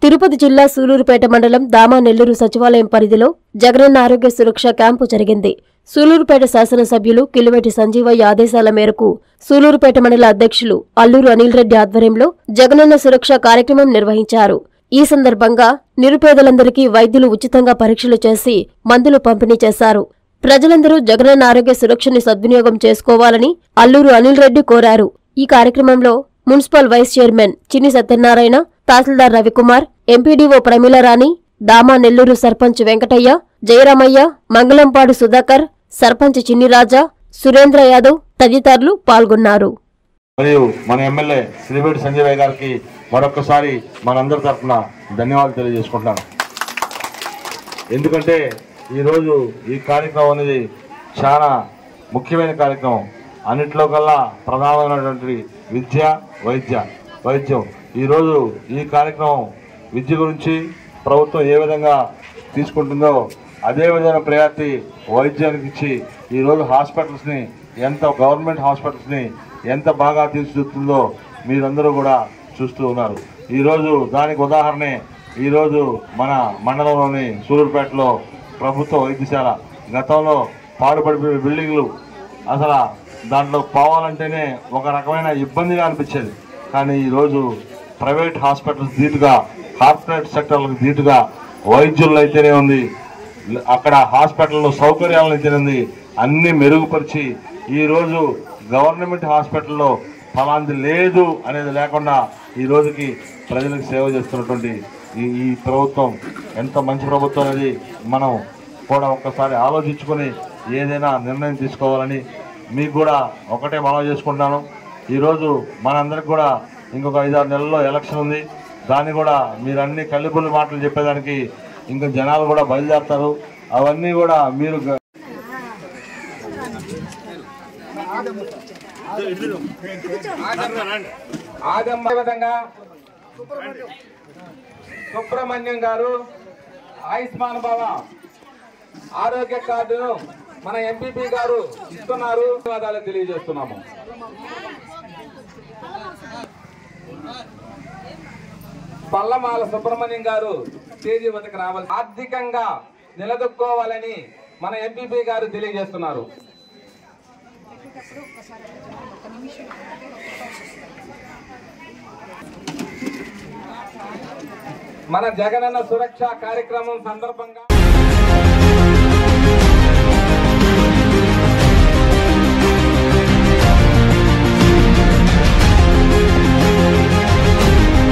తిరుపతి జిల్లా సూలూరుపేట మండలం దామా నెల్లూరు సచివాలయం పరిధిలో జగనన్న ఆరోగ్య సురక్ష క్యాంపు జరిగింది సూలూరుపేట శాసనసభ్యులు కిలివేటి సంజీవయ్య ఆదేశాల మేరకు సూలూరుపేట మండల అధ్యక్షులు అల్లూరు అనిల్ రెడ్డి ఆధ్వర్యంలో జగనన్న సురక్ష కార్యక్రమం నిర్వహించారు ఈ సందర్భంగా నిరుపేదలందరికీ వైద్యులు ఉచితంగా పరీక్షలు చేసి మందులు పంపిణీ చేశారు ప్రజలందరూ జగనన్న ఆరోగ్య సురక్షని సద్వినియోగం చేసుకోవాలని అల్లూరు అనిల్ రెడ్డి కోరారు ఈ కార్యక్రమంలో municipal vice chairman Chinni Satyanarayana tahsildar Ravikumar MPDO Pramilarani Dama Nellore sarpanch Venkataiah Jayaramaiah Mangalampadu Sudhakar sarpanch Chinniraja Surendra Yadav తదితరులు పాల్గొన్నారు మరియు మన ఎమ్మెల్యే శ్రీవేటి సంజయ్ గారికి మరొకసారి మనందరి తరఫున ధన్యవాదాలు తెలియజేసుకుంటున్నాను ఎందుకంటే ఈరోజు ఈ కార్యక్రమం అనేది చాలా ముఖ్యమైన కార్యక్రమం అన్నిట్లో కల్లా ప్రధానమైనటువంటి విద్య వైద్య వైద్యం ఈరోజు ఈ కార్యక్రమం విద్య గురించి ప్రభుత్వం ఏ విధంగా తీసుకుంటుందో అదే విధమైన ప్రయారిటీ వైద్యానికి ఇచ్చి ఈరోజు హాస్పిటల్స్ని ఎంత గవర్నమెంట్ హాస్పిటల్స్ని ఎంత బాగా తీర్చిదిద్దుతుందో మీరందరూ కూడా చూస్తూ ఉన్నారు ఈరోజు దానికి ఉదాహరణే ఈరోజు మన మండలంలోని సూలూరుపేటలో ప్రభుత్వ వైద్యశాల గతంలో పాడుపడిపోయిన బిల్డింగ్లు అసలు దాంట్లో పోవాలంటేనే ఒక రకమైన ఇబ్బందిగా అనిపించేది కానీ ఈరోజు ప్రైవేట్ హాస్పిటల్స్ ధీటుగా కార్పొరేట్ సెక్టర్లకు ధీటుగా వైద్యులు అయితేనే ఉంది అక్కడ హాస్పిటల్లో సౌకర్యాలను అయితేనే అన్ని మెరుగుపరిచి ఈరోజు గవర్నమెంట్ హాస్పిటల్లో ఫలాంది లేదు అనేది లేకుండా ఈ రోజుకి ప్రజలకు సేవ చేస్తున్నటువంటి ఈ ఈ ప్రభుత్వం ఎంత మంచి ప్రభుత్వం అనేది మనం కూడా ఒక్కసారి ఆలోచించుకొని ఏదైనా నిర్ణయం తీసుకోవాలని మీకు కూడా ఒకటే మనవి చేసుకుంటున్నాను ఈరోజు మనందరికి కూడా ఇంకొక ఐదారు నెలల్లో ఎలక్షన్ ఉంది దాన్ని కూడా మీరు అన్ని కల్లిపుల్లి మాటలు చెప్పేదానికి ఇంకా జనాలు కూడా బయలుదేరుతారు అవన్నీ కూడా మీరు గ- ఆదమ్మ విధంగా సుబ్రహ్మణ్యం గారు ఆయుష్మాన్ భవ ఆరోగ్య కార్డును మన ఎంపీపీ గారు ఇస్తున్నారు ధన్యవాదాలు తెలియజేస్తున్నాము పల్లమాల సుబ్రహ్మణ్యం గారు స్టేజీ వద్దకు రావాలి ఆర్థికంగా నిలదొక్కోవాలని మన ఎంపీపీ గారు తెలియజేస్తున్నారు మన జగనన్న సురక్ష కార్యక్రమం సందర్భంగా